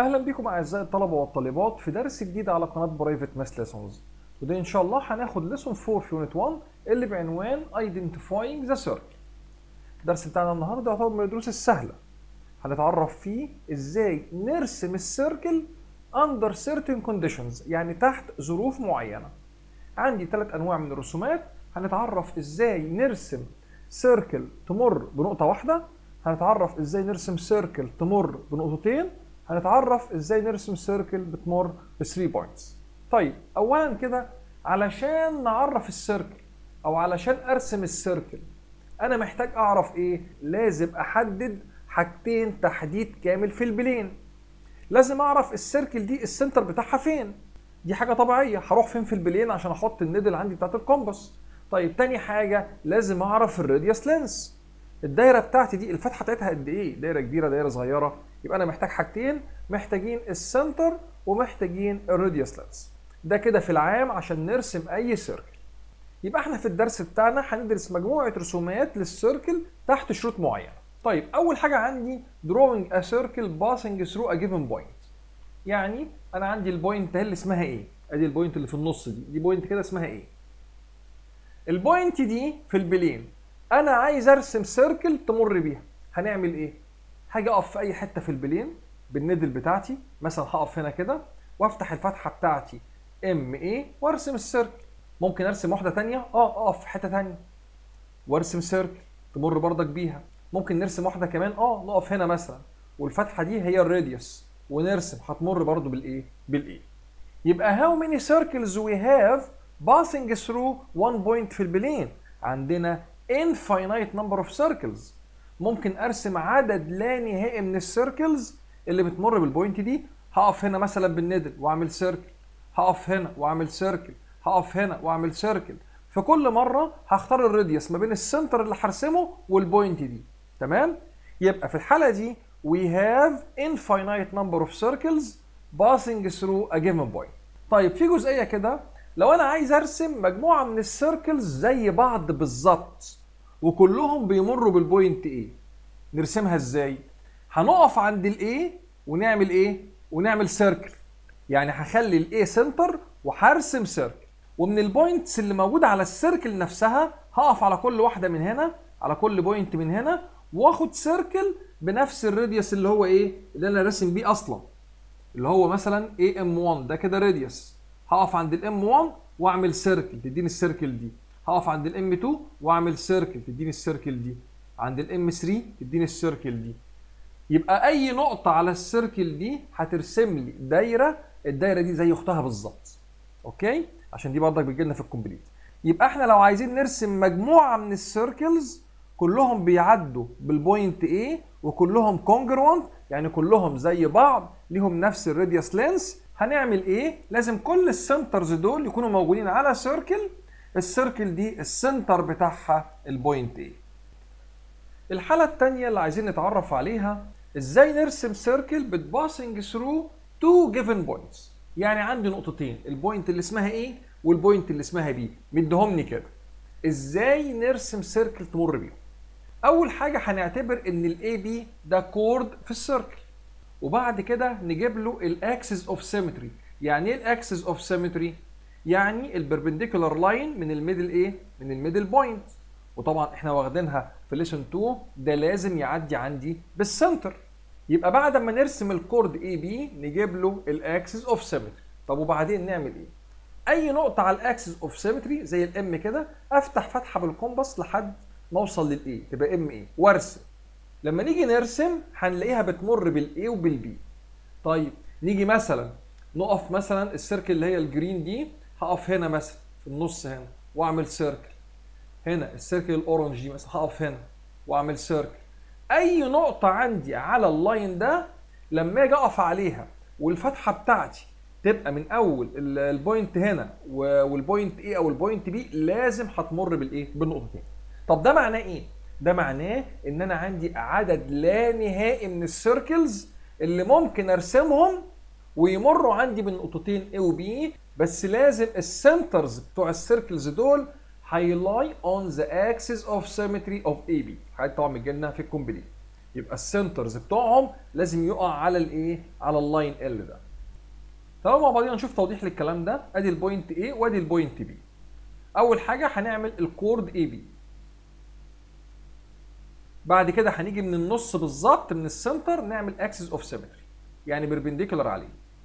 اهلا بكم اعزائي الطلبه والطالبات في درس جديد على قناه برايفت ماس ليسونز وده ان شاء الله هناخد ليسون 4 في يونت 1 اللي بعنوان ايدنتيفاينج ذا سيركل الدرس بتاعنا النهارده يعتبر من الدروس السهله هنتعرف فيه ازاي نرسم السيركل اندر certain conditions يعني تحت ظروف معينه عندي ثلاث انواع من الرسومات هنتعرف ازاي نرسم سيركل تمر بنقطه واحده هنتعرف ازاي نرسم سيركل تمر بنقطتين هنتعرف ازاي نرسم سيركل بتمر ب 3 بوينتس طيب اولا كده علشان نعرف السيركل او علشان ارسم السيركل انا محتاج اعرف ايه لازم احدد حاجتين تحديد كامل في البلين لازم اعرف السيركل دي السنتر بتاعها فين دي حاجه طبيعيه هروح فين في البلين عشان احط النيدل عندي بتاعت الكومباس طيب تاني حاجه لازم اعرف الراديوس لينس الدايره بتاعتي دي الفتحه بتاعتها قد ايه دايره كبيره دايره صغيره يبقى انا محتاج حاجتين محتاجين السنتر ومحتاجين الراديوس لينس ده كده في العام عشان نرسم اي سيركل يبقى احنا في الدرس بتاعنا هندرس مجموعه رسومات للسيركل تحت شروط معينه طيب اول حاجه عندي drawing a circle passing through a given point يعني انا عندي البوينت اللي اسمها ايه ادي البوينت اللي في النص دي دي بوينت كده اسمها ايه البوينت دي في البلين انا عايز ارسم سيركل تمر بيها هنعمل ايه هاجي اقف في اي حته في البلين بالنيدل بتاعتي مثلا هقف هنا كده وافتح الفتحه بتاعتي ام ايه وارسم السيركل ممكن ارسم واحده تانية اه اقف في حته تانية وارسم سيركل تمر بردك بيها ممكن نرسم واحده كمان اه نقف هنا مثلا والفتحه دي هي الراديوس ونرسم هتمر برضو بالايه بالايه يبقى how many circles we have passing through one point في البلين عندنا infinite number of circles ممكن ارسم عدد لا نهائي من السيركلز اللي بتمر بالبوينت دي هقف هنا مثلا بالنيدل واعمل سيركل هقف هنا واعمل سيركل هقف هنا واعمل سيركل في كل مره هختار الراديوس ما بين السنتر اللي هرسمه والبوينت دي تمام يبقى في الحاله دي we have infinite number of circles passing through a given point طيب في جزئيه كده لو انا عايز ارسم مجموعه من السيركلز زي بعض بالظبط وكلهم بيمروا بالبوينت ايه نرسمها ازاي هنقف عند الايه ونعمل ايه ونعمل سيركل يعني هخلي الايه سنتر وهرسم سيركل ومن البوينتس اللي موجوده على السيركل نفسها هقف على كل واحده من هنا على كل بوينت من هنا واخد سيركل بنفس الراديوس اللي هو ايه اللي انا راسم بيه اصلا اللي هو مثلا اي ام 1 ده كده راديوس هقف عند الام 1 واعمل سيركل تديني السيركل دي هقف عند الام 2 واعمل سيركل تديني السيركل دي عند الام 3 تديني السيركل دي يبقى اي نقطه على السيركل دي هترسم لي دايره الدايره دي زي اختها بالظبط اوكي عشان دي برضك بتجي لنا في الكومبليت يبقى احنا لو عايزين نرسم مجموعه من السيركلز كلهم بيعدوا بالبوينت A وكلهم كونجروانت يعني كلهم زي بعض ليهم نفس الراديوس لينس هنعمل ايه لازم كل السنترز دول يكونوا موجودين على سيركل السيركل دي السنتر بتاعها البوينت A الحالة التانية اللي عايزين نتعرف عليها ازاي نرسم سيركل بتباسنج ثرو تو جيفن بوينتس يعني عندي نقطتين البوينت اللي اسمها A والبوينت اللي اسمها B مديهم لي كده ازاي نرسم سيركل تمر بيهم اول حاجه هنعتبر ان الاي بي ده كورد في السيركل وبعد كده نجيب له الاكسس اوف سيمتري يعني ايه الاكسس اوف سيمتري يعني البربنديكولار لاين من الميدل ايه من الميدل بوينت وطبعا احنا واخدينها في ليسون 2 ده لازم يعدي عندي بالسنتر يبقى بعد ما نرسم الكورد اي بي نجيب له الاكسس اوف سيمتري طب وبعدين نعمل ايه اي نقطه على الاكسس اوف سيمتري زي الام كده افتح فتحه بالكومباس لحد ما اوصل للاي تبقى ام اي وارسم لما نيجي نرسم هنلاقيها بتمر بالاي وبالبي طيب نيجي مثلا نقف مثلا السيركل اللي هي الجرين دي هقف هنا مثلا في النص هنا واعمل سيركل هنا السيركل الاورنج دي مثلا هقف هنا واعمل سيركل اي نقطه عندي على اللاين ده لما اجي اقف عليها والفتحه بتاعتي تبقى من اول البوينت هنا والبوينت ايه او البوينت بي لازم هتمر بالايه بالنقطتين طب ده معناه ايه ده معناه ان انا عندي عدد لا نهائي من السيركلز اللي ممكن ارسمهم ويمروا عندي بالنقطتين A و B بس لازم السنترز بتوع السيركلز دول هيلاي اون ذا اكسس اوف سيمتري اوف اي بي حاجه طبعا بتجي لنا في الكومبليت يبقى السنترز بتوعهم لازم يقع على الايه على اللاين ال ده تعالوا مع بعضينا نشوف توضيح للكلام ده ادي البوينت A وادي البوينت B اول حاجه هنعمل الكورد اي بي بعد كده هنيجي من النص بالظبط من السنتر نعمل اكسس اوف سيمتري يعني بربنديكولار عليه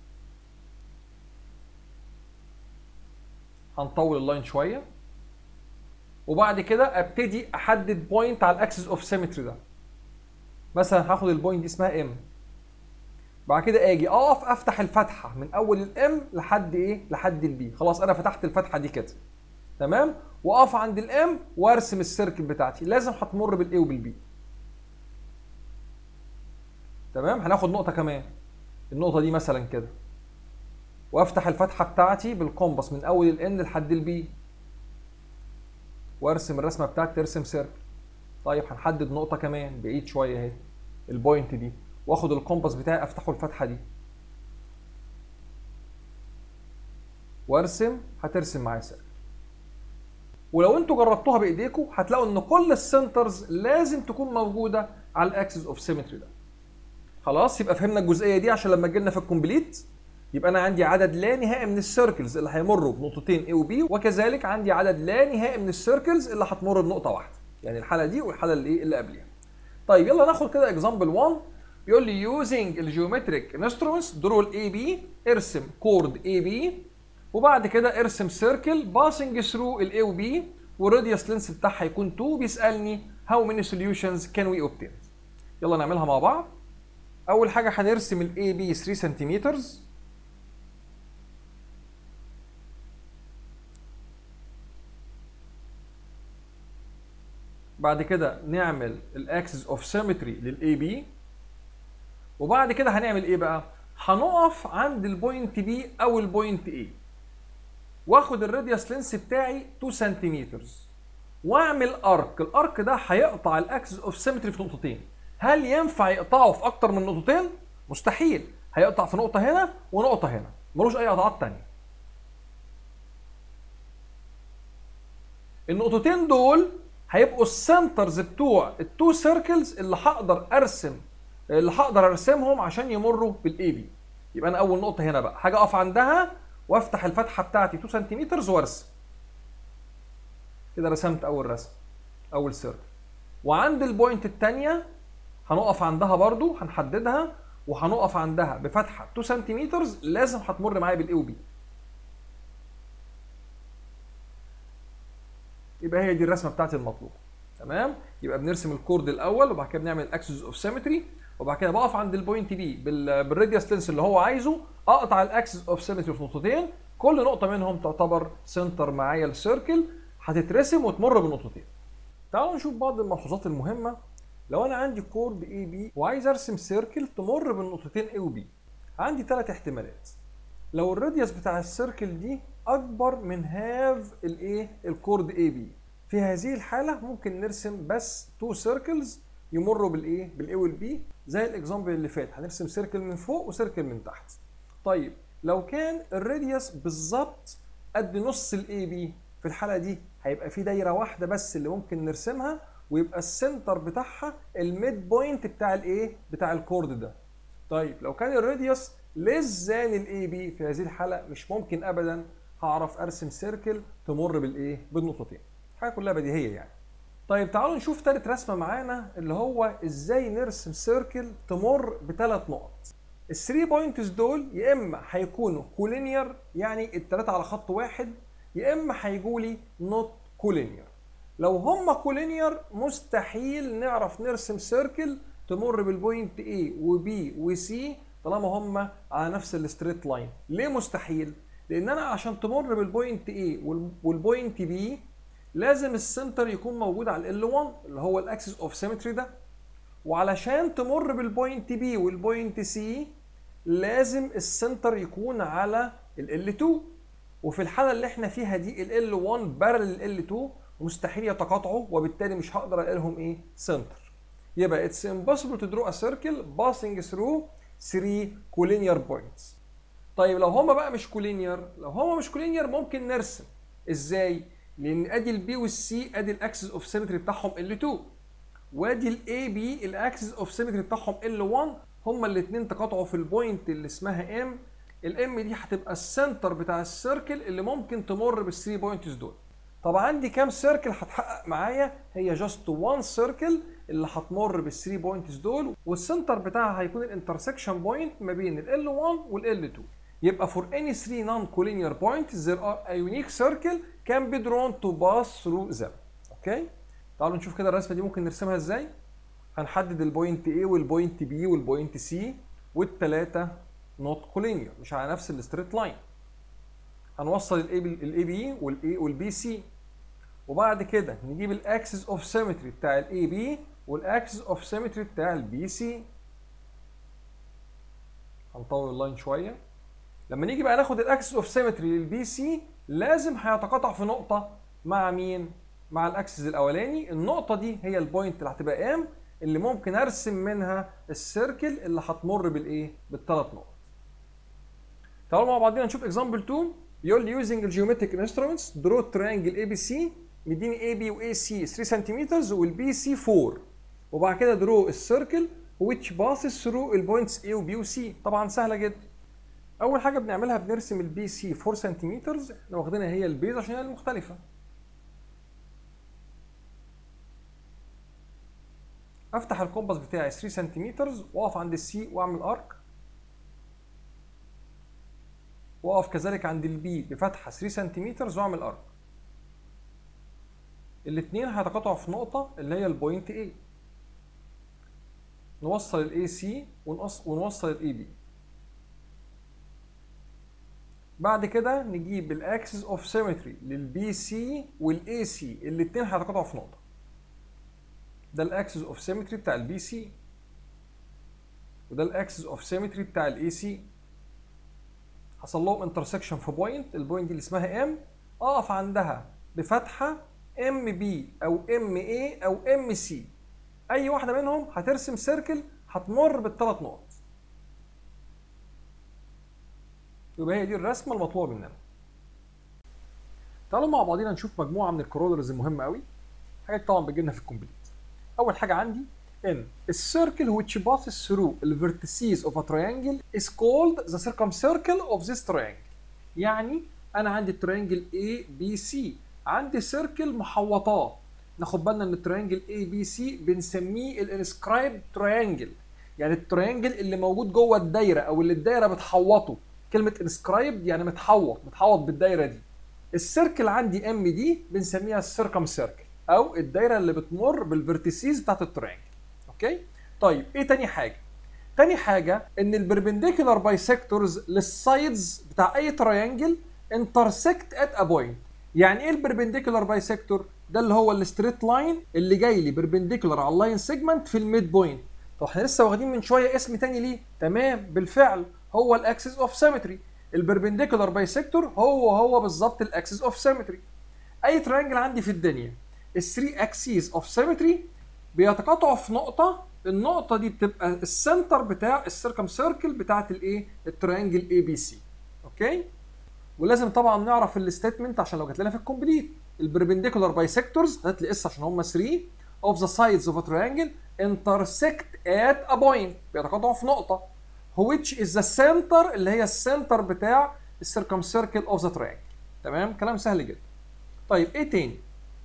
هنطول اللاين شويه وبعد كده ابتدي احدد بوينت على الاكسس اوف سيمتري ده مثلا هاخد البوينت دي اسمها ام بعد كده اجي اقف افتح الفتحه من اول الام لحد ايه لحد البي خلاص انا فتحت الفتحه دي كده تمام واقف عند الام وارسم السيركل بتاعتي لازم هتمر بالاي وبالبي تمام هناخد نقطه كمان النقطه دي مثلا كده وافتح الفتحه بتاعتي بالكومباس من اول الان لحد البي وارسم الرسمه بتاعتي ترسم سيركل طيب هنحدد نقطه كمان بعيد شويه اهي البوينت دي واخد الكومباس بتاعي افتحه الفتحه دي وارسم هترسم معايا سيركل ولو انتوا جربتوها بايديكم هتلاقوا ان كل السنترز لازم تكون موجوده على الاكسس اوف سيمتري ده خلاص يبقى فهمنا الجزئيه دي عشان لما جينا في الكومبليت يبقى انا عندي عدد لا نهائي من السيركلز اللي هيمروا بنقطتين A و B وكذلك عندي عدد لا نهائي من السيركلز اللي هتمر بنقطه واحده يعني الحاله دي والحاله اللي ايه اللي قبلها طيب يلا ناخد كده اكزامبل 1 بيقول لي using الجيومتريك انسترومنتس درول اي بي ارسم كورد اي بي وبعد كده ارسم سيركل باسنج ثرو الاي وبي والراديوس لينس بتاعها يكون 2 بيسالني هاو ماني سوليوشنز كان وي اوبتين يلا نعملها مع بعض اول حاجه هنرسم الاي بي 3 سنتيمتر بعد كده نعمل الاكسس اوف سيمتري للاي بي وبعد كده هنعمل ايه بقى هنقف عند البوينت بي او البوينت اي واخد الراديوس لينس بتاعي 2 سنتيمتر واعمل ارك الارك ده هيقطع الاكسس اوف سيمتري في نقطتين هل ينفع يقطعه في اكتر من نقطتين مستحيل هيقطع في نقطه هنا ونقطه هنا ملوش اي قطعات تانية النقطتين دول هيبقوا السنترز بتوع التو سيركلز اللي هقدر ارسم اللي هقدر ارسمهم عشان يمروا بالاي بي يبقى انا اول نقطه هنا بقى حاجه اقف عندها وافتح الفتحه بتاعتي 2 سنتيمتر وارسم كده رسمت اول رسم اول سيركل وعند البوينت الثانيه هنقف عندها برضو هنحددها وهنقف عندها بفتحه 2 سنتيمتر لازم هتمر معايا بالاي وبي يبقى هي دي الرسمه بتاعتي المطلوبه تمام يبقى بنرسم الكورد الاول وبعد كده بنعمل اكسس اوف سيمتري وبعد كده بقف عند البوينت بي بالراديوس لينس اللي هو عايزه اقطع الاكسس اوف سيمتري في نقطتين كل نقطه منهم تعتبر سنتر معايا السيركل هتترسم وتمر بنقطتين تعالوا نشوف بعض الملحوظات المهمه لو انا عندي كورد اي بي وعايز ارسم سيركل تمر بالنقطتين اي وبي عندي ثلاث احتمالات لو الراديوس بتاع السيركل دي اكبر من هاف الايه الكورد اي بي في هذه الحاله ممكن نرسم بس تو سيركلز يمروا بالايه بالاي والبي زي الاكزامبل اللي فات هنرسم سيركل من فوق وسيركل من تحت طيب لو كان الراديوس بالظبط قد نص الاي بي في الحاله دي هيبقى في دايره واحده بس اللي ممكن نرسمها ويبقى السنتر بتاعها الميد بوينت بتاع الايه بتاع الكورد ده طيب لو كان الراديوس ليس ذان الاي بي في هذه الحاله مش ممكن ابدا هعرف ارسم سيركل تمر بالايه بالنقطتين حاجه كلها بديهيه يعني طيب تعالوا نشوف تالت رسمه معانا اللي هو ازاي نرسم سيركل تمر بثلاث نقط الثري بوينتس دول يا اما هيكونوا كولينير يعني الثلاثه على خط واحد يا اما هيجوا لي نوت كولينير لو هم كولينير مستحيل نعرف نرسم سيركل تمر بالبوينت A وB وC طالما هم على نفس الستريت لاين ليه مستحيل لان انا عشان تمر بالبوينت A والبوينت B لازم السنتر يكون موجود على ال 1 اللي هو الاكسس اوف سيمتري ده وعلشان تمر بالبوينت B والبوينت C لازم السنتر يكون على ال L2 وفي الحاله اللي احنا فيها دي ال L1 بارل ال L2 مستحيل يتقاطعوا وبالتالي مش هقدر الاقي لهم ايه سنتر يبقى اتس impossible to draw a circle passing through 3 collinear points طيب لو هما بقى مش كولينير لو هما مش كولينير ممكن نرسم ازاي لان ادي البي والسي ادي الاكسس اوف سيمتري بتاعهم ال2 وادي الاي بي الاكسس اوف سيمتري بتاعهم ال1 هما الاثنين تقاطعوا في البوينت اللي اسمها ام الام دي هتبقى السنتر بتاع السيركل اللي ممكن تمر بالثري بوينتس دول طب عندي كام سيركل هتحقق معايا هي جاست وان سيركل اللي هتمر بالثري بوينتس دول والسنتر بتاعها هيكون الانترسكشن بوينت ما بين ال 1 وال 2 يبقى for any three non-collinear points there are a unique circle can be drawn to pass through them اوكي تعالوا نشوف كده الرسمه دي ممكن نرسمها ازاي هنحدد البوينت A والبوينت B والبوينت C والثلاثه نوت كولينير مش على نفس الستريت لاين هنوصل الاي الاي بي والاي والبي سي وبعد كده نجيب الاكسس اوف سيمتري بتاع الاي بي والاكسس اوف سيمتري بتاع البي سي هنطول اللاين شويه لما نيجي بقى ناخد الاكسس اوف سيمتري للبي سي لازم هيتقاطع في نقطه مع مين مع الاكسس الاولاني النقطه دي هي البوينت اللي هتبقى ام اللي ممكن ارسم منها السيركل اللي هتمر بالايه بالثلاث نقط تعالوا مع بعضنا نشوف اكزامبل 2 بيقول لي using الجيومتريك انسترومنتس درو تريانجل اي بي سي مديني اي بي واي سي 3 سنتيمتر والبي سي 4 وبعد كده درو السيركل which passes through البوينتس A وبي وسي طبعا سهله جدا اول حاجه بنعملها بنرسم البي سي 4 سنتيمتر احنا واخدينها هي البيز عشان هي المختلفه افتح الكومباس بتاعي 3 سنتيمتر واقف عند السي واعمل ارك واقف كذلك عند البي بفتحه 3 سنتيمتر واعمل ارك الاثنين هيتقاطعوا في نقطه اللي هي البوينت A نوصل الاي سي ونوصل الاي بي بعد كده نجيب الاكسس اوف سيمتري للبي سي والاي سي الاثنين هيتقاطعوا في نقطه ده الاكسس اوف سيمتري بتاع البي سي وده الاكسس اوف سيمتري بتاع الاي سي حصل لهم انترسكشن في بوينت البوينت دي اللي اسمها ام اقف عندها بفتحه ام بي او ام اي او ام سي اي واحده منهم هترسم سيركل هتمر بالثلاث نقط يبقى هي دي الرسمه المطلوبه مننا تعالوا مع بعضينا نشوف مجموعه من الكرولرز المهمه قوي حاجات طبعا بتجي لنا في الكومبليت اول حاجه عندي ان السيركل which passes through the vertices of a triangle is called the circumcircle of this triangle يعني انا عندي التريانجل A B C عندي سيركل محوطاه ناخد بالنا ان التريانجل A B C بنسميه الانسكرايب تريانجل يعني التريانجل اللي موجود جوه الدايره او اللي الدايره بتحوطه كلمه انسكرايب يعني متحوط متحوط بالدايره دي السيركل عندي ام دي بنسميها السيركم سيركل او الدايره اللي بتمر بالفيرتيسيز بتاعت التريانجل اوكي طيب ايه تاني حاجه تاني حاجه ان البربنديكولار بايسكتورز للسايدز بتاع اي تريانجل انترسكت ات ا بوينت يعني ايه البربنديكولار بايسكتور ده اللي هو الستريت لاين اللي جاي لي بربنديكولار على اللاين سيجمنت في الميد بوينت طب احنا لسه واخدين من شويه اسم تاني ليه تمام بالفعل هو الاكسس اوف سيمتري البربنديكولار بايسكتور هو هو بالظبط الاكسس اوف سيمتري اي تريانجل عندي في الدنيا الثري اكسيز اوف سيمتري بيتقاطعوا في نقطه النقطه دي بتبقى السنتر بتاع السيركم سيركل بتاعت الايه التريانجل اي بي سي اوكي ولازم طبعا نعرف الستيتمنت عشان لو جات لنا في الكومبليت البربنديكولار بايسكتورز هات لي اس عشان هم 3 of the sides of a triangle intersect at a point بيتقاطعوا في نقطه which is the center اللي هي السنتر بتاع السيركم سيركل اوف ذا تريانجل تمام كلام سهل جدا طيب ايه تاني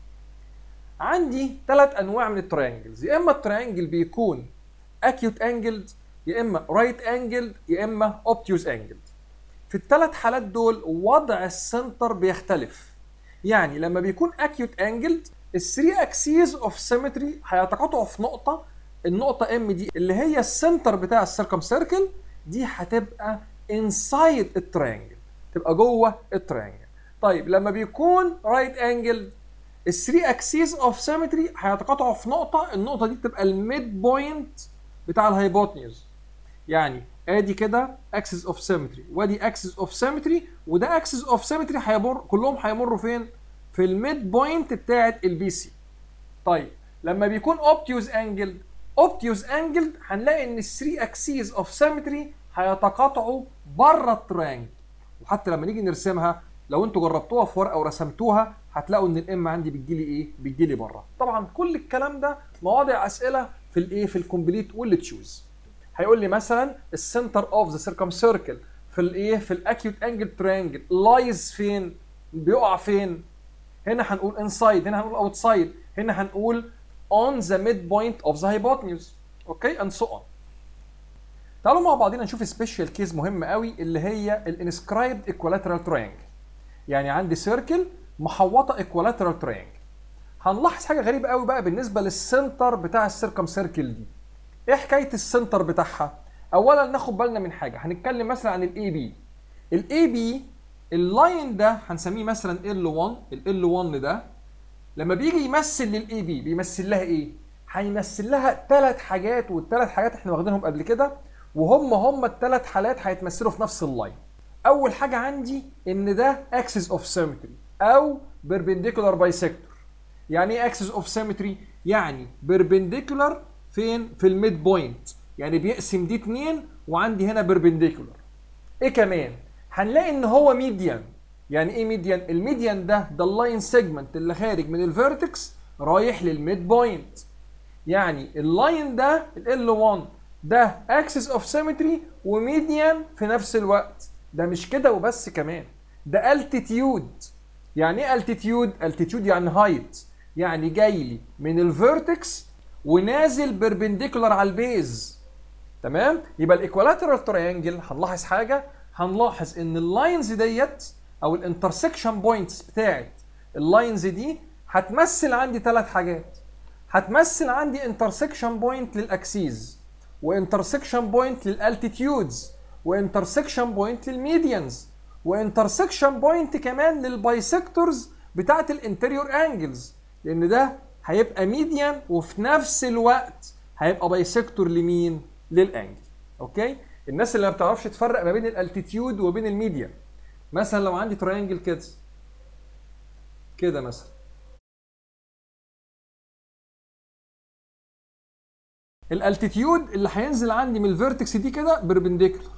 عندي ثلاث انواع من التريانجلز يا اما التريانجل بيكون acute angled يا اما right angled يا اما obtuse angled في الثلاث حالات دول وضع السنتر بيختلف يعني لما بيكون acute angled الثري اكسيز اوف سيمتري هيتقاطعوا في نقطه النقطه ام دي اللي هي السنتر بتاع السيركم سيركل دي هتبقى انسايد التريانجل تبقى جوه التريانجل طيب لما بيكون رايت انجل الثري اكسيز اوف سيمتري هيتقاطعوا في نقطه النقطه دي بتبقى الميد بوينت بتاع الهايبوتنيوز يعني ادي كده اكسس اوف سيمتري وادي اكسس اوف سيمتري وده اكسس اوف سيمتري هيمر كلهم هيمروا فين في الميد بوينت بتاعه البي سي طيب لما بيكون اوبتيوز انجل اوبتيوز انجل هنلاقي ان الثري اكسيز اوف سيمتري هيتقاطعوا بره التريانجل وحتى لما نيجي نرسمها لو انتوا جربتوها في ورقه ورسمتوها هتلاقوا ان الام عندي بتجيلي ايه بتجيلي بره طبعا كل الكلام ده مواضع اسئله في الايه في الكومبليت واللي تشوز هيقول لي مثلا السنتر اوف ذا سيركم سيركل في الايه في الاكيوت انجل تريانجل لايز فين بيقع فين هنا هنقول انسايد هنا هنقول اوتسايد هنا هنقول on the midpoint of the hypotenuse اوكي and so on تعالوا مع بعضينا نشوف سبيشال كيس مهم قوي اللي هي الانسكرايبد ايكوالاترال تريانجل يعني عندي سيركل محوطه ايكوالاترال تريانجل هنلاحظ حاجه غريبه قوي بقى بالنسبه للسنتر بتاع السيركم سيركل دي ايه حكايه السنتر بتاعها اولا ناخد بالنا من حاجه هنتكلم مثلا عن الاي بي الاي بي اللاين ده هنسميه مثلا ال1 ال 1 ده لما بيجي يمثل للاي بي بيمثل لها ايه هيمثل لها ثلاث حاجات والثلاث حاجات احنا واخدينهم قبل كده وهم هم الثلاث حالات هيتمثلوا في نفس اللاين اول حاجه عندي ان ده اكسس اوف سيمتري او بيربنديكولار بايسكتور يعني ايه اكسس اوف سيمتري يعني بيربنديكولار فين في الميد بوينت يعني بيقسم دي اتنين وعندي هنا بيربنديكولار ايه كمان هنلاقي ان هو ميديان يعني ايه ميديان الميديان ده ده اللاين سيجمنت اللي خارج من الفيرتكس رايح للميد بوينت يعني اللاين ده ال 1 ده اكسس اوف سيمتري وميديان في نفس الوقت ده مش كده وبس كمان ده التيتيود يعني ايه التيتيود التيتيود يعني هايت يعني جاي لي من الفيرتكس ونازل بيربنديكولار على البيز تمام يبقى الايكوالاترال تريانجل هنلاحظ حاجه هنلاحظ ان اللاينز ديت او الانترسكشن بوينتس بتاعت اللاينز دي هتمثل عندي ثلاث حاجات هتمثل عندي انترسكشن بوينت للاكسيز وانترسكشن بوينت للالتيتيودز وانترسكشن بوينت للميديانز وانترسكشن بوينت كمان للبايسكتورز بتاعت الانتريور انجلز لان ده هيبقى ميديان وفي نفس الوقت هيبقى بايسكتور لمين للانجل اوكي الناس اللي ما بتعرفش تفرق ما بين الالتيتيود وبين الميديان مثلا لو عندي تريانجل كده كده مثلا الالتيتيود اللي هينزل عندي من الفيرتكس دي كده بيربنديكولار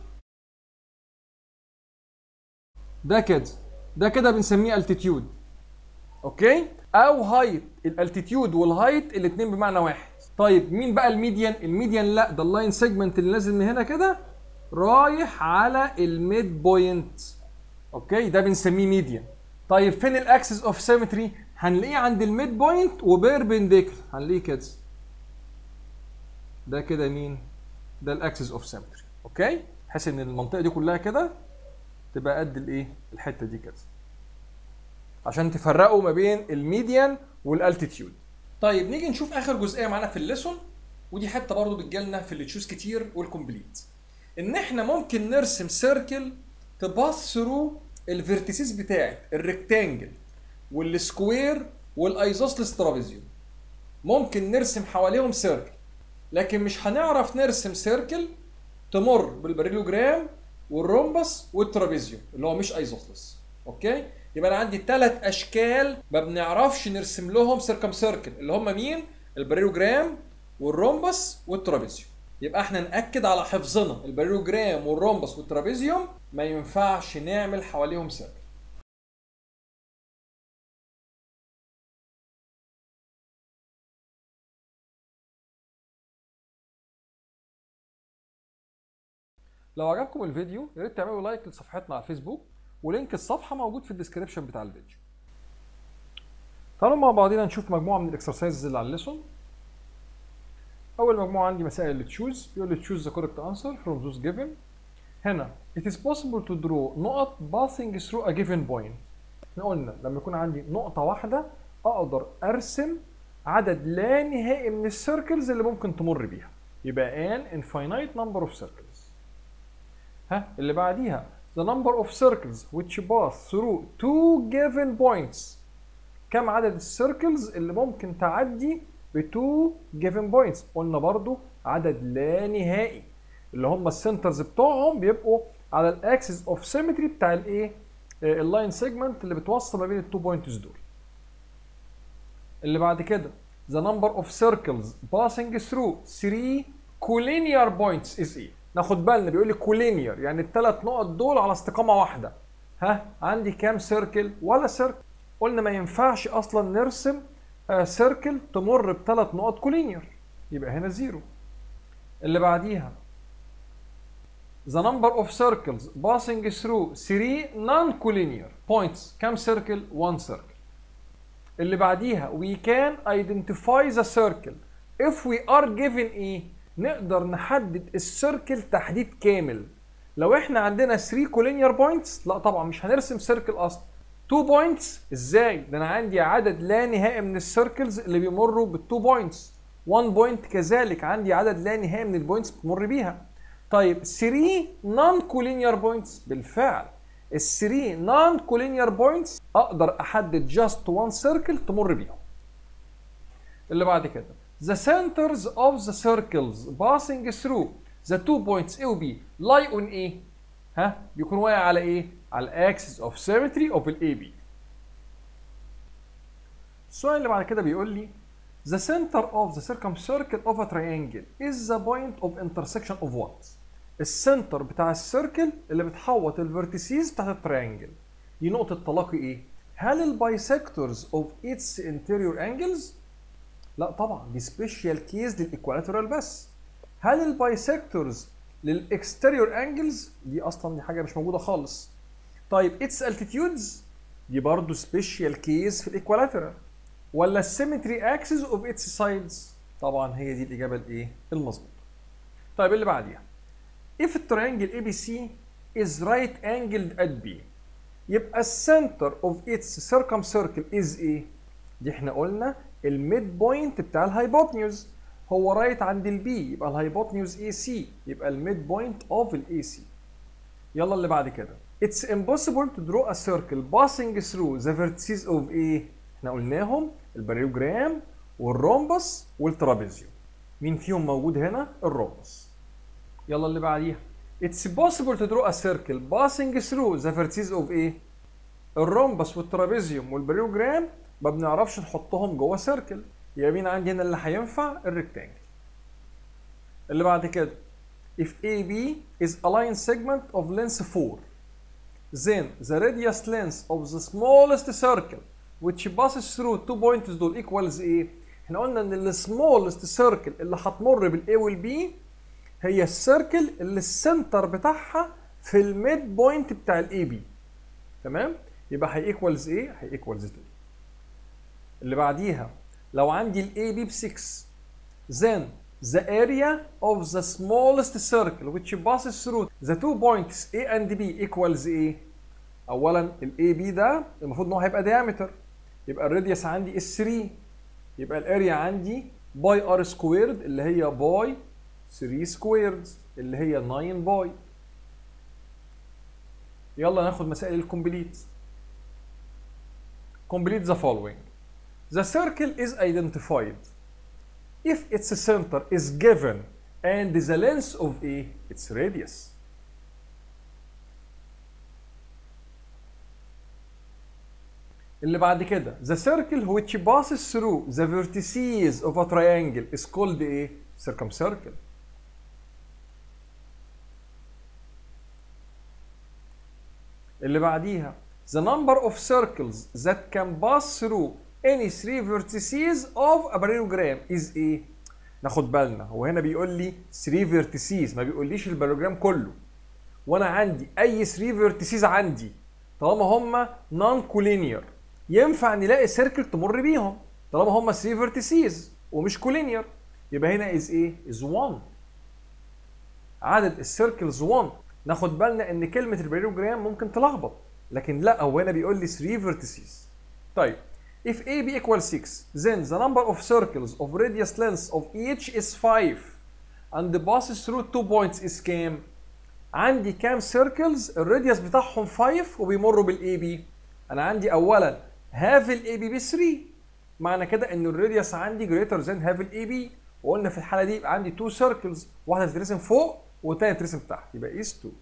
ده كده ده كده بنسميه التيتيود اوكي او هايت الالتيتيود والهايت الاثنين بمعنى واحد طيب مين بقى الميديان الميديان لا ده اللاين سيجمنت اللي نازل من هنا كده رايح على الميد بوينت اوكي ده بنسميه ميديان طيب فين الاكسس اوف سيمتري هنلاقيه عند الميد بوينت وبيربنديكولار هنلاقيه كده ده كده مين ده الاكسس اوف سيمتري اوكي بحيث ان المنطقه دي كلها كده تبقى قد الايه الحته دي كده عشان تفرقوا ما بين الميديان والالتيتيود طيب نيجي نشوف اخر جزئيه معانا في الليسون ودي حته برضو بتجيلنا في اللي تشوز كتير والكومبليت ان احنا ممكن نرسم سيركل تباص ثرو الفيرتيسيس بتاعت الريكتانجل والسكوير والايزوسلس ترابيزيوم ممكن نرسم حواليهم سيركل لكن مش هنعرف نرسم سيركل تمر بالباريلوجرام والرومبس والترابيزيوم اللي هو مش ايزوسلس اوكي يبقى انا عندي ثلاث اشكال ما بنعرفش نرسم لهم سيركم سيركل اللي هم مين الباريلوجرام والرومبس والترابيزيوم يبقى احنا ناكد على حفظنا الباريلوجرام والرومبس والترابيزيوم ما ينفعش نعمل حواليهم سيركل لو عجبكم الفيديو يا ريت تعملوا لايك لصفحتنا على الفيسبوك ولينك الصفحه موجود في الديسكربشن بتاع الفيديو تعالوا مع بعضينا نشوف مجموعه من الاكسرسايزز اللي على الليسون اول مجموعه عندي مسائل اللي تشوز بيقول لي تشوز ذا كوريكت انسر فروم ذوز جيفن هنا it is possible to draw نقط passing through a given point احنا قلنا لما يكون عندي نقطه واحده اقدر ارسم عدد لا نهائي من السيركلز اللي ممكن تمر بيها يبقى an infinite number of circles ها اللي بعديها the number of circles which pass through two given points كم عدد السيركلز اللي ممكن تعدي ب two given points قلنا برضو عدد لا نهائي اللي هم السنترز بتوعهم بيبقوا على الاكسس اوف سيمتري بتاع الايه اللاين سيجمنت اللي بتوصل ما بين التو بوينتس دول اللي بعد كده the number of circles passing through three collinear points is ايه ناخد بالنا بيقول لي كولينير يعني الثلاث نقط دول على استقامه واحده ها عندي كام سيركل ولا سيركل قلنا ما ينفعش اصلا نرسم سيركل تمر بثلاث نقط كولينير يبقى هنا زيرو اللي بعديها the number of circles passing through 3 non-collinear points كام circle 1 circle اللي بعديها we can identify the circle if we are given ايه نقدر نحدد السيركل تحديد كامل لو احنا عندنا 3 كولينير بوينتس لا طبعا مش هنرسم سيركل اصلا 2 بوينتس ازاي ده انا عندي عدد لا نهائي من السيركلز اللي بيمروا بال2 بوينتس 1 بوينت كذلك عندي عدد لا نهائي من البوينتس بتمر بيها طيب 3 نون كولينير بوينتس بالفعل ال 3 نون كولينير بوينتس اقدر احدد جاست 1 سيركل تمر بيهم اللي بعد كده the centers of the circles passing through the two points A و B lie on ايه ها بيكون واقع على ايه على الاكسس of symmetry of ال AB السؤال اللي بعد كده بيقول لي The center of the circumcircle of a triangle is the point of intersection of what? السنتر بتاع السيركل اللي بتحوط الفيرتيسيز بتاعت التريانجل دي نقطة تلاقي ايه؟ هل البايسكتورز of its interior angles؟ لا طبعا دي سبيشال كيس للايكوالاترال بس هل البايسكتورز للاكستيريور انجلز دي اصلا دي حاجه مش موجوده خالص طيب اتس التيتيودز دي برضه سبيشال كيس في الايكوالاترال ولا السيمتري اكسس اوف اتس سايدز طبعا هي دي الاجابه الايه المظبوطه طيب اللي بعديها if التريانجل اي بي سي is right angled at B يبقى السنتر اوف its circumcircle is ايه دي احنا قلنا الميد بوينت بتاع الهايبوتنيوز هو رايت عند البي يبقى الهايبوتنيوز اي سي يبقى الميد بوينت اوف الاي سي يلا اللي بعد كده It's impossible to draw a circle passing through the vertices of ايه احنا قلناهم الباريوجرام والرومبس والترابيزيوم مين فيهم موجود هنا الرومبس يلا اللي بعديها It's possible to draw a circle passing through the vertices of ايه الرومبس والترابيزيوم والباريوجرام ما بنعرفش نحطهم جوه سيركل يبقى مين عندي هنا اللي هينفع الريكتانجل اللي بعد كده if AB is a line segment of length 4 then the radius length of the smallest circle which passes through two points دول equals ايه؟ احنا قلنا ان السمولست سيركل اللي هتمر بالاي والبي هي السيركل اللي السنتر بتاعها في الميد بوينت بتاع الاي بي تمام؟ يبقى هي ايكوالز ايه؟ هي ايكوالز 2 اللي بعديها لو عندي الاي بي ب 6 then the area of the smallest circle which passes through the two points A and B equals ايه؟ اولا الاي بي ده المفروض ان هو هيبقى diameter يبقى الراديوس عندي اس 3 يبقى الاريا عندي باي ار سكويرد اللي هي باي 3 سكويرد اللي هي 9 باي يلا ناخد مسائل الكومبليت complete the following the circle is identified if its center is given and the length of a its radius اللي بعد كده the circle which passes through the vertices of a triangle is called ايه circumcircle اللي بعديها the number of circles that can pass through any three vertices of a parallelogram is ايه ناخد بالنا هو هنا بيقول لي 3 vertices ما بيقوليش البارالوجرام كله وانا عندي اي 3 vertices عندي طالما هم نون كولينير ينفع نلاقي سيركل تمر بيهم طالما هم 3 فيرتيسيز ومش كولينير يبقى هنا از ايه؟ از 1 عدد السيركلز 1 ناخد بالنا ان كلمه الباريوجرام ممكن تلخبط لكن لا هو هنا بيقول لي 3 فيرتيسيز طيب if AB equals 6 then the number of circles of radius length of each is 5 and the passes through two points is كام؟ عندي كام سيركلز الراديوس بتاعهم 5 وبيمروا بالاي بي انا عندي اولا هاف الاي بي ب 3 معنى كده ان الراديوس عندي جريتر ذان هاف الاي بي وقلنا في الحاله دي يبقى عندي تو سيركلز واحده تترسم فوق والثانيه تترسم تحت يبقى اس 2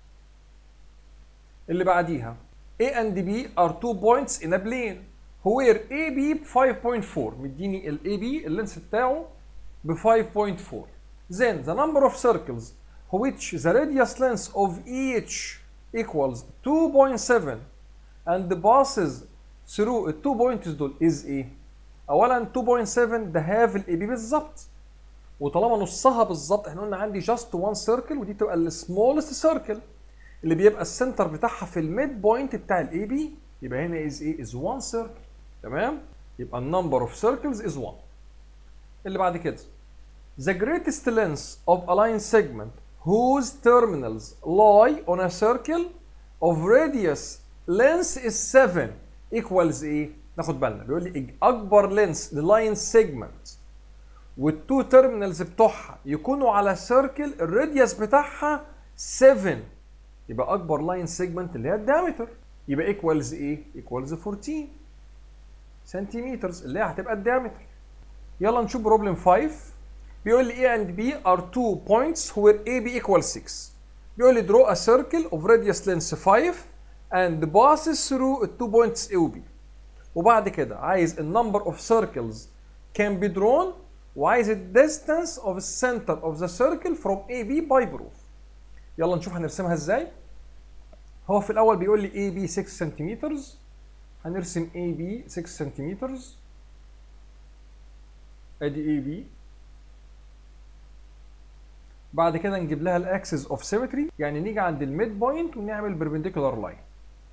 اللي بعديها A and B are two points in a plane where AB ب 5.4 مديني ال AB اللينس بتاعه ب 5.4 then the number of circles which the radius length of each equals 2.7 and passes through ال 2 points دول is ايه؟ اولا 2.7 ده هاف الاي بي بالظبط وطالما نصها بالظبط احنا قلنا عندي جاست وان سيركل ودي تبقى السمولست سيركل اللي بيبقى السنتر بتاعها في الميد بوينت بتاع الاي بي يبقى هنا از ايه از 1 سيركل تمام يبقى النمبر اوف سيركلز از 1 اللي بعد كده the greatest length of a line segment whose terminals lie on a circle of radius length is 7 equals ايه ناخد بالنا بيقول لي اكبر لينس للاين سيجمنت والتو تيرمينالز بتوعها يكونوا على سيركل الراديوس بتاعها 7 يبقى اكبر لاين سيجمنت اللي هي الدايمتر يبقى ايكوالز ايه ايكوالز 14 سنتيمتر اللي هي هتبقى الدايمتر يلا نشوف بروبلم 5 بيقول لي A and B are two points where AB equals 6 بيقول لي draw a circle of radius length 5 and passes through two points A و B وبعد كده عايز ال number of circles can be drawn وعايز ال distance of the center of the circle from AB by proof يلا نشوف هنرسمها ازاي هو في الاول بيقول لي AB 6 سنتيمتر هنرسم AB 6 سنتيمتر ادي AB بعد كده نجيب لها الاكسس اوف سيمتري يعني نيجي عند الميد بوينت ونعمل بيربنديكولار لاين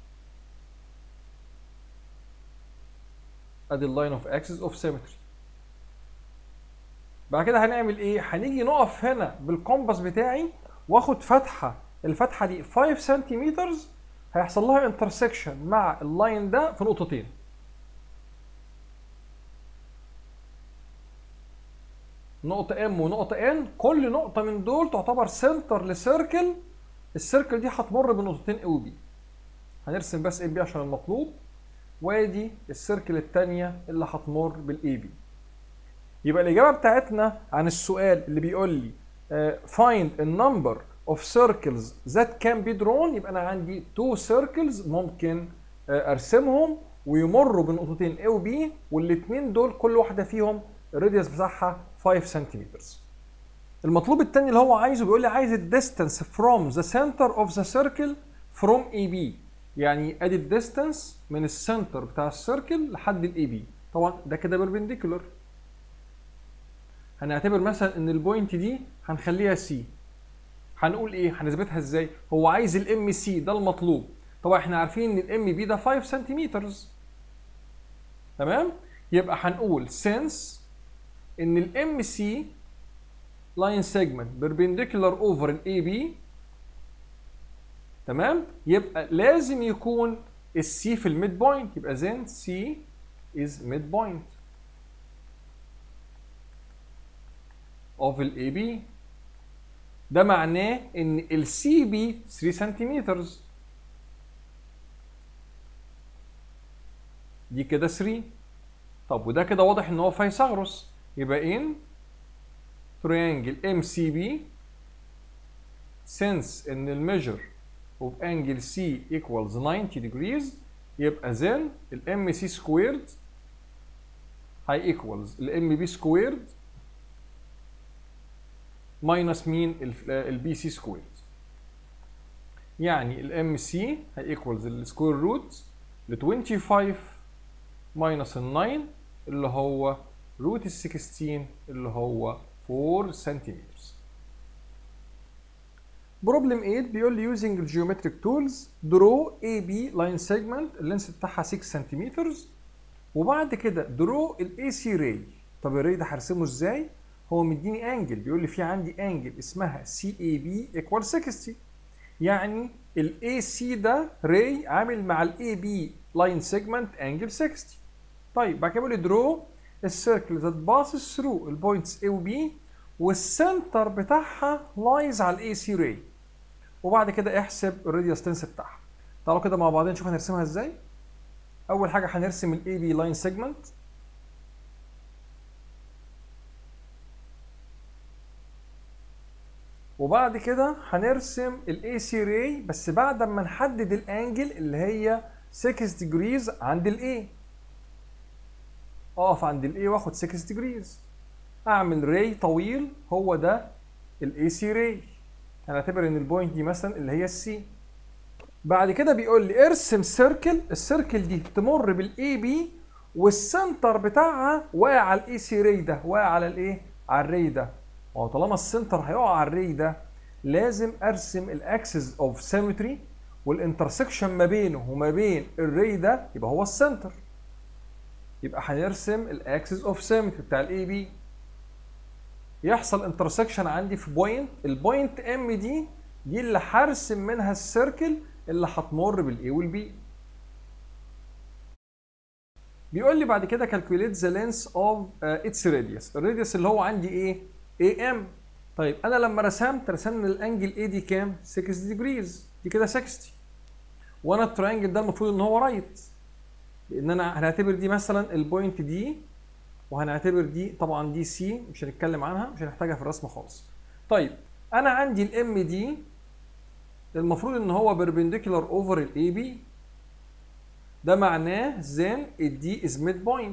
ادي اللاين اوف اكسس اوف سيمتري بعد كده هنعمل ايه هنيجي نقف هنا بالكومباس بتاعي واخد فتحه الفتحه دي 5 سنتيمتر هيحصل لها انترسكشن مع اللاين ده في نقطتين نقطة ام ونقطة ان كل نقطة من دول تعتبر سنتر لسيركل السيركل دي هتمر بنقطتين او بي هنرسم بس ام بي عشان المطلوب وادي السيركل الثانية اللي هتمر بالاي بي يبقى الإجابة بتاعتنا عن السؤال اللي بيقول لي uh, find a number of circles that can be drawn يبقى أنا عندي two circles ممكن uh, أرسمهم ويمروا بنقطتين A و B والاثنين دول كل واحدة فيهم الراديوس بتاعها 5 سنتيمتر المطلوب الثاني اللي هو عايزه بيقول لي عايز الديستانس from the center of the circle from AB يعني ادي الديستانس من السنتر بتاع السيركل لحد الاي بي طبعا ده كده بيربنديكولار هنعتبر مثلا ان البوينت دي هنخليها سي هنقول ايه هنثبتها ازاي هو عايز الام سي ده المطلوب طبعا احنا عارفين ان الام بي ده 5 سنتيمتر تمام يبقى هنقول since ان الام سي لاين سيجمنت بيربنديكولار اوفر الاي بي تمام يبقى لازم يكون السي في الميد بوينت يبقى then C is mid point of ال AB ده معناه ان ال CB 3 سنتيمتر دي كده 3 طب وده كده واضح ان هو فيثاغورس يبقى in triangle MCB since ان الميجر of angle C equals 90 degrees يبقى then ال MC squared هي equals ال MB squared minus مين ال BC squared يعني ال MC هي equals ال square root ل 25 minus ال 9 اللي هو root ال 16 اللي هو 4 سنتيمتر بروبلم 8 بيقول لي using الجيومتريك تولز درو اي بي لاين سيجمنت اللينس بتاعها 6 سنتيمتر وبعد كده درو الاي سي راي طب الراي ده هرسمه ازاي؟ هو مديني انجل بيقول لي في عندي انجل اسمها سي اي بي ايكوال 60 يعني الاي سي ده راي عامل مع الاي بي لاين سيجمنت انجل 60 طيب بعد كده بيقول لي درو السيركل ذات باسز ثرو البوينتس A و B والسنتر بتاعها لايز على الاي سي راي وبعد كده احسب الراديوس تنس بتاعها تعالوا كده مع بعضين نشوف هنرسمها ازاي اول حاجه هنرسم الاي بي لاين سيجمنت وبعد كده هنرسم الاي سي راي بس بعد ما نحدد الانجل اللي هي 6 ديجريز عند الاي اقف عند الاي واخد 6 ديجريز اعمل راي طويل هو ده الاي سي راي هنعتبر ان البوينت دي مثلا اللي هي السي بعد كده بيقول لي ارسم سيركل السيركل دي تمر بالاي بي والسنتر بتاعها واقع على الاي سي ري ده واقع على الايه على الري ده ما هو طالما السنتر هيقع على الري ده لازم ارسم الاكسس اوف سيمتري والانترسكشن ما بينه وما بين الري ده يبقى هو السنتر يبقى هنرسم الاكسس اوف سيمتري بتاع الاي بي يحصل انترسكشن عندي في بوينت البوينت ام دي دي اللي هرسم منها السيركل اللي هتمر بالاي والبي بيقول لي بعد كده calculate the length of uh, its radius الراديوس اللي هو عندي ايه AM طيب انا لما رسمت رسمنا الانجل A دي كام 60 degrees دي كده 60 وانا التراينجل ده المفروض ان هو رايت لان انا هنعتبر دي مثلا البوينت دي وهنعتبر دي طبعا دي سي مش هنتكلم عنها مش هنحتاجها في الرسم خالص طيب انا عندي الام دي المفروض ان هو بيربنديكولار اوفر الاي بي ده معناه then الدي از ميد بوينت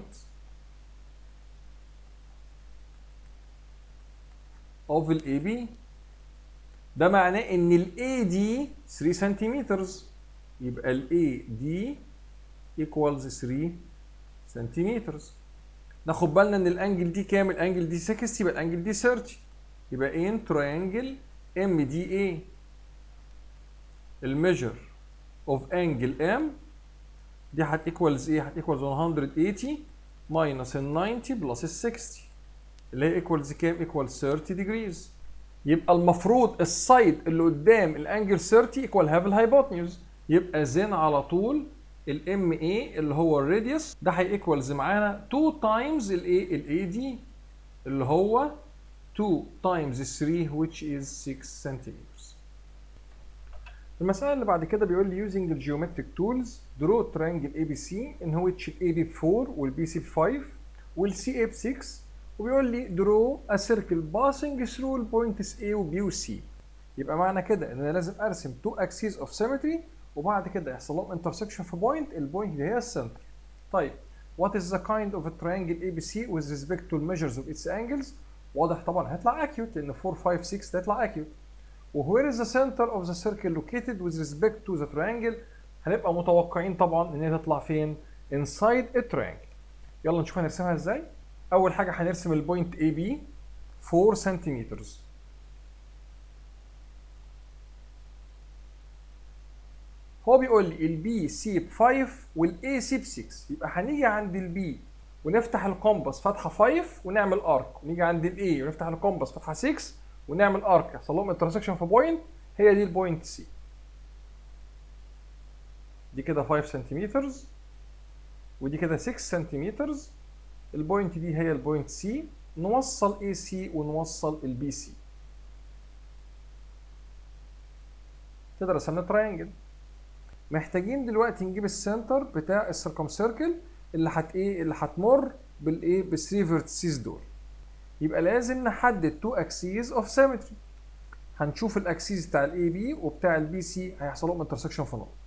of الاي بي ده معناه ان الاي دي 3 سنتيمتر يبقى الاي دي equals 3 سنتيمتر ناخد بالنا ان الانجل دي كام الانجل دي 60 يبقى الانجل دي 30 يبقى ان تراينجل ام دي اي الميجر اوف انجل ام دي هت ايكوالز ايه هت ايكوالز 180 ماينس ال 90 بلس ال 60 اللي هي ايكوالز كام ايكوالز 30 ديجريز يبقى المفروض السايد اللي قدام الانجل 30 ايكوال هاف الهايبوتنيوز يبقى زين على طول الام اي اللي هو الراديوس ده هي ايكوالز معانا 2 تايمز الايه الاي دي اللي هو 2 تايمز 3 which is 6 centimeters المسألة اللي بعد كده بيقول لي using the geometric tools draw triangle ABC in which ال AB ب 4 وال BC ب 5 وال CA ب 6 وبيقول لي draw a circle passing through the points A و B و C يبقى معنى كده ان انا لازم ارسم two axes of symmetry وبعد كده يحصل لهم intersection في بوينت البوينت دي هي السنتر طيب what is the kind of a triangle ABC with respect to the measures of its angles واضح طبعا هيطلع accurate لان 4 5 6 هيطلع accurate وwhere is the center of the circle located with respect to the triangle هنبقى متوقعين طبعا ان هي تطلع فين inside a triangle يلا نشوف هنرسمها ازاي اول حاجه هنرسم البوينت اي بي 4 سنتيمتر هو بيقول لي البي سي ب 5 والاي سي ب 6 يبقى هنيجي عند البي ونفتح الكومباس فتحه 5 ونعمل ارك ونيجي عند الاي ونفتح الكومباس فتحه 6 ونعمل ارك يحصل لهم انترسكشن في بوينت هي دي البوينت سي دي كده 5 سنتيمتر ودي كده 6 سنتيمتر البوينت دي هي البوينت سي نوصل اي سي ونوصل البي سي كده رسمنا تراينجل محتاجين دلوقتي نجيب السنتر بتاع السيركم سيركل اللي هت ايه اللي هتمر بالايه بالثري فيرتسيز دول يبقى لازم نحدد تو اكسيز اوف سيمتري هنشوف الاكسيز بتاع الاي بي وبتاع البي سي هيحصل لهم انترسكشن في نقطه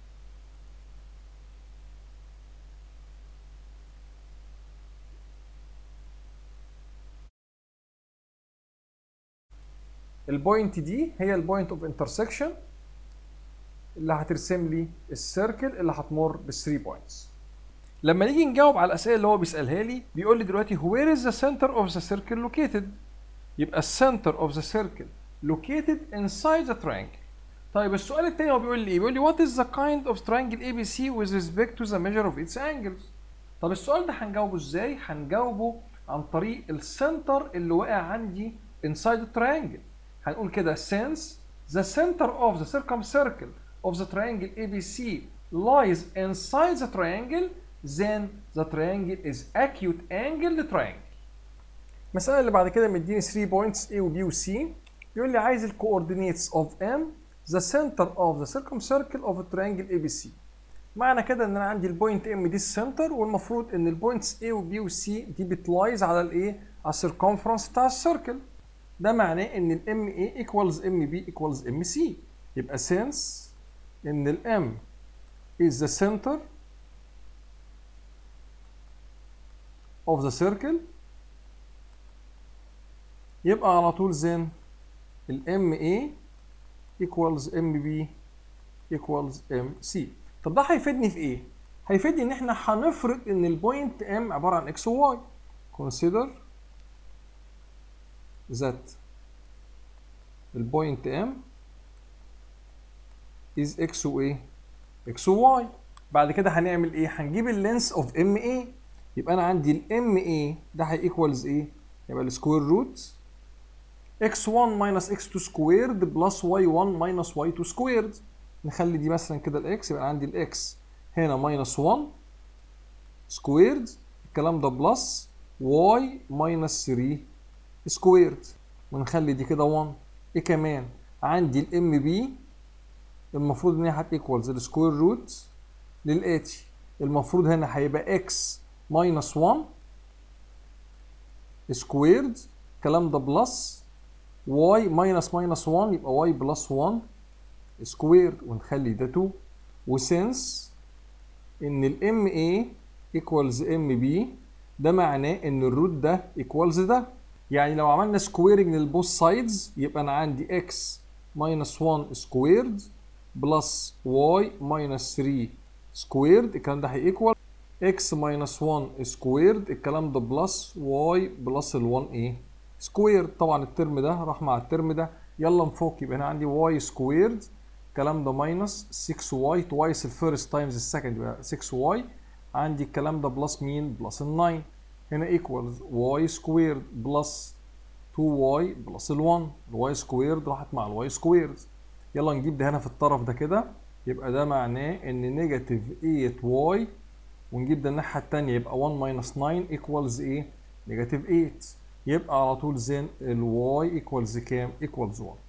البوينت دي هي البوينت اوف انترسكشن اللي هترسم لي السيركل اللي هتمر بالثري بوينتس لما نيجي نجاوب على الاسئله اللي هو بيسالها لي بيقول لي دلوقتي where is the center of the circle located يبقى السنتر of the circle located inside the triangle طيب السؤال الثاني هو بيقول لي ايه بيقول لي what is the kind of triangle ABC with respect to the measure of its angles طب السؤال ده هنجاوبه ازاي هنجاوبه عن طريق السنتر اللي واقع عندي inside the triangle هنقول كده since the center of the circumcircle of the triangle ABC lies inside the triangle then the triangle is acute angled triangle. المسألة اللي بعد كده مديني 3 points A و B و C بيقول لي عايز ال coordinates of M the center of the circumcircle of a triangle ABC. معنى كده ان انا عندي البوينت M دي السنتر والمفروض ان البوينتس A و B و C دي بتلايز على الايه؟ على السيركمفرنس بتاع السيركل. ده معناه ان ال MA equals MB equals MC. يبقى since ان ال M is the center of the circle يبقى على طول زين ال MA equals MB equals MC طب ده هيفيدني في ايه؟ هيفيدني ان احنا هنفرض ان البوينت M عباره عن x و y consider that البوينت M is x و ايه؟ x و y بعد كده هنعمل ايه؟ هنجيب اللينس اوف ام اي يبقى انا عندي الام اي ده هيكوالز ايه؟ يبقى السكوير روت x1 minus x2 سكويرد بلس y1 minus y2 سكويرد نخلي دي مثلا كده الاكس يبقى عندي الاكس هنا minus 1 سكويرد الكلام ده بلس y minus 3 سكويرد ونخلي دي كده 1 ايه كمان عندي الام بي المفروض ان هي هتيكوالز السكوير روت للاتي المفروض هنا هيبقى x minus 1 سكويرد الكلام ده بلس y minus minus 1 يبقى y بلس 1 سكويرد ونخلي ده 2 وسنس ان الام اي ايكوالز ام بي ده معناه ان الروت ده ايكوالز ده يعني لو عملنا سكويرنج للبوث سايدز يبقى انا عندي x minus 1 سكويرد بلس y minus 3 سكويرد الكلام ده هيكوال x minus 1 سكويرد الكلام ده بلس y بلس ال 1 ايه سكويرد طبعا الترم ده راح مع الترم ده يلا نفك يبقى هنا عندي y سكويرد الكلام ده ماينس 6y توايس الفيرست تايمز السكند يبقى 6y عندي الكلام ده بلس مين بلس ال 9 هنا ايكوالز y سكويرد بلس 2y بلس ال 1 الواي سكويرد راحت مع الواي سكويرد يلا نجيب ده هنا في الطرف ده كده يبقى ده معناه ان نيجاتيف 8y ونجيب ده الناحيه الثانيه يبقى 1 ماينس 9 ايكوالز ايه نيجاتيف 8 يبقى على طول زين الواي ايكوالز كام ايكوالز 1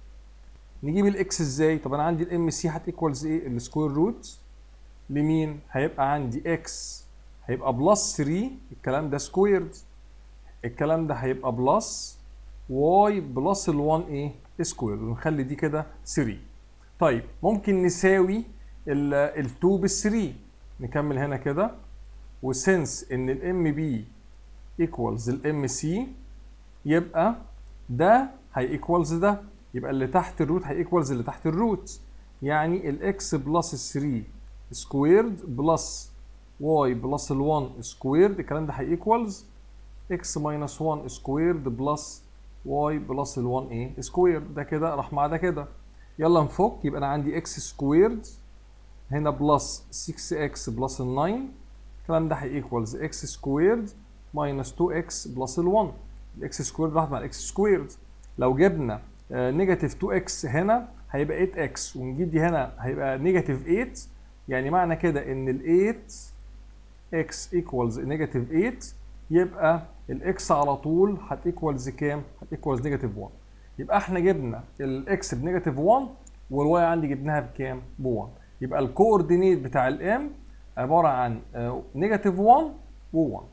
نجيب الاكس ازاي طب انا عندي الام سي هتيكوالز ايه السكوير روت لمين هيبقى عندي اكس هيبقى بلس 3 الكلام ده سكويرد الكلام ده هيبقى بلس واي بلس ال 1 ايه سكويرد ونخلي دي كده 3 طيب ممكن نساوي ال 2 بال 3 نكمل هنا كده وسنس ان الام بي ايكوالز الام سي يبقى ده هي ايكوالز ده يبقى اللي تحت الروت هي ايكوالز اللي تحت الروت يعني الاكس بلس 3 سكويرد بلس واي بلس ال 1 سكويرد الكلام ده هي ايكوالز اكس ماينس 1 سكويرد بلس واي بلس ال 1 ايه سكويرد ده كده راح مع ده كده يلا نفك يبقى انا عندي اكس سكويرد هنا بلس 6 اكس بلس ال 9 الكلام ده هي ايكوالز اكس سكويرد ماينس 2 اكس بلس ال 1 الاكس سكويرد راحت مع الاكس سكويرد لو جبنا نيجاتيف 2 اكس هنا هيبقى 8 اكس ونجيب دي هنا هيبقى نيجاتيف 8 يعني معنى كده ان ال 8 اكس ايكوالز نيجاتيف 8 يبقى الاكس على طول هتيكوالز كام؟ هتيكوالز نيجاتيف 1 يبقى احنا جبنا الاكس بنيجاتيف 1 والواي عندي جبناها بكام؟ ب 1 يبقى الكوردينيت بتاع الام عباره عن نيجاتيف 1 و 1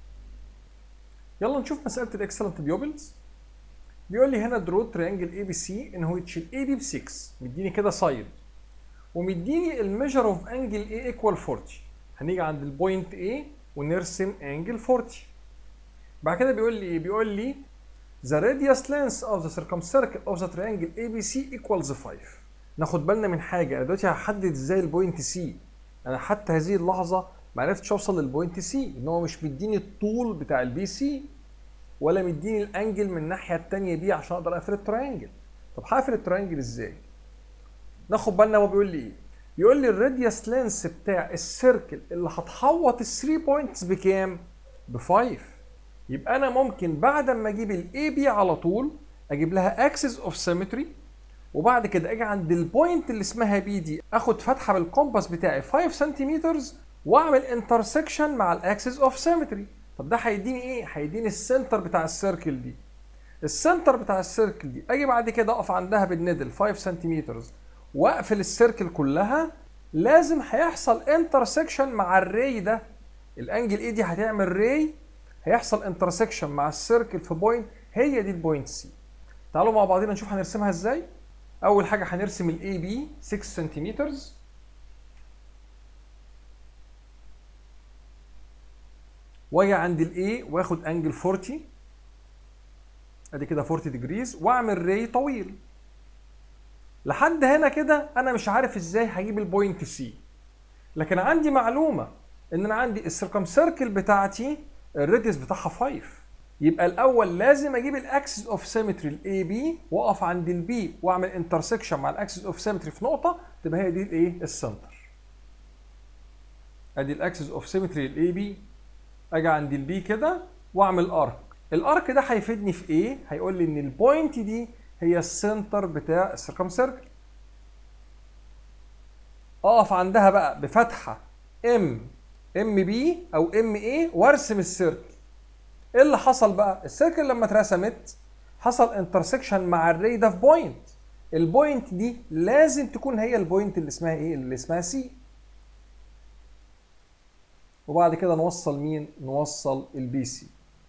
يلا نشوف مساله الاكسلنت بيوبلز بيقول لي هنا درو تريانجل اي بي سي ان هو يتشيل اي بي ب 6 مديني كده سايد ومديني الميجر اوف انجل اي ايكوال 40 هنيجي عند البوينت A ونرسم انجل 40 بعد كده بيقول لي ايه بيقول لي the radius length of the circumcircle of the triangle ABC equals 5 ناخد بالنا من حاجه انا دلوقتي هحدد ازاي البوينت سي انا حتى هذه اللحظه ما عرفتش اوصل للبوينت سي ان هو مش مديني الطول بتاع البي سي ولا مديني الانجل من الناحيه الثانيه بي عشان اقدر اقفل التراينجل طب هقفل التراينجل ازاي ناخد بالنا هو بيقول لي ايه بيقول لي الراديوس لينس بتاع السيركل اللي هتحوط ال 3 بوينتس بكام ب 5 يبقى انا ممكن بعد ما اجيب الاي بي على طول اجيب لها اكسس اوف سيمتري وبعد كده اجي عند البوينت اللي اسمها بي دي اخد فتحه بالكومباس بتاعي 5 سنتيمتر واعمل انترسكشن مع الاكسس اوف سيمتري طب ده هيديني ايه هيديني السنتر بتاع السيركل دي السنتر بتاع السيركل دي اجي بعد كده اقف عندها بالنيدل 5 سنتيمتر واقفل السيركل كلها لازم هيحصل انترسكشن مع الري ده الانجل اي دي هتعمل ري هيحصل انترسكشن مع السيركل في بوينت هي دي البوينت سي تعالوا مع بعضنا نشوف هنرسمها ازاي اول حاجه هنرسم الاي بي 6 سنتيمتر واجي عند الاي واخد انجل 40 ادي كده 40 ديجريز واعمل ري طويل لحد هنا كده انا مش عارف ازاي هجيب البوينت سي لكن عندي معلومه ان انا عندي السيركم سيركل بتاعتي الراديوس بتاعها 5 يبقى الاول لازم اجيب الاكسس اوف سيمتري الاي بي واقف عند البي واعمل انترسكشن مع الاكسس اوف سيمتري في نقطه تبقى هي دي الايه السنتر ادي الاكسس اوف سيمتري الاي بي اجي عند البي كده واعمل ارك الارك ده هيفيدني في ايه هيقول لي ان البوينت دي هي السنتر بتاع السيركم سيركل اقف عندها بقى بفتحه ام ام بي او ام اي وارسم السيركل ايه اللي حصل بقى السيركل لما اترسمت حصل انترسكشن مع الري ده في بوينت البوينت دي لازم تكون هي البوينت اللي اسمها ايه اللي اسمها سي وبعد كده نوصل مين نوصل البي سي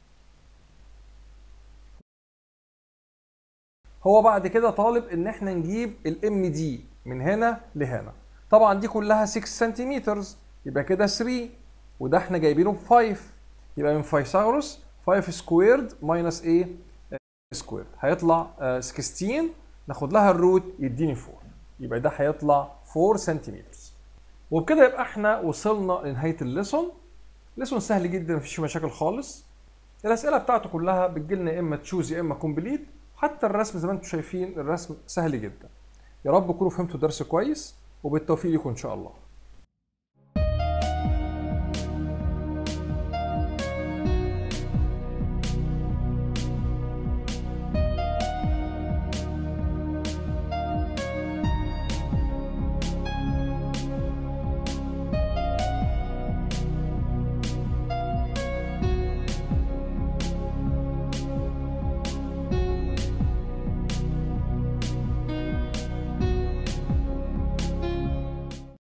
هو بعد كده طالب ان احنا نجيب الام دي من هنا لهنا طبعا دي كلها 6 سنتيمتر يبقى كده 3 وده احنا جايبينه ب 5 يبقى من فيثاغورس 5 سكويرد ماينس ايه سكويرد هيطلع آه 16 ناخد لها الروت يديني 4 يبقى ده هيطلع 4 سنتيمتر وبكده يبقى احنا وصلنا لنهايه الليسون ليسون سهل جدا مفيش فيه مشاكل خالص الاسئله بتاعته كلها بتجيلنا يا اما تشوز يا اما كومبليت حتى الرسم زي ما انتم شايفين الرسم سهل جدا يا رب تكونوا فهمتوا الدرس كويس وبالتوفيق لكم ان شاء الله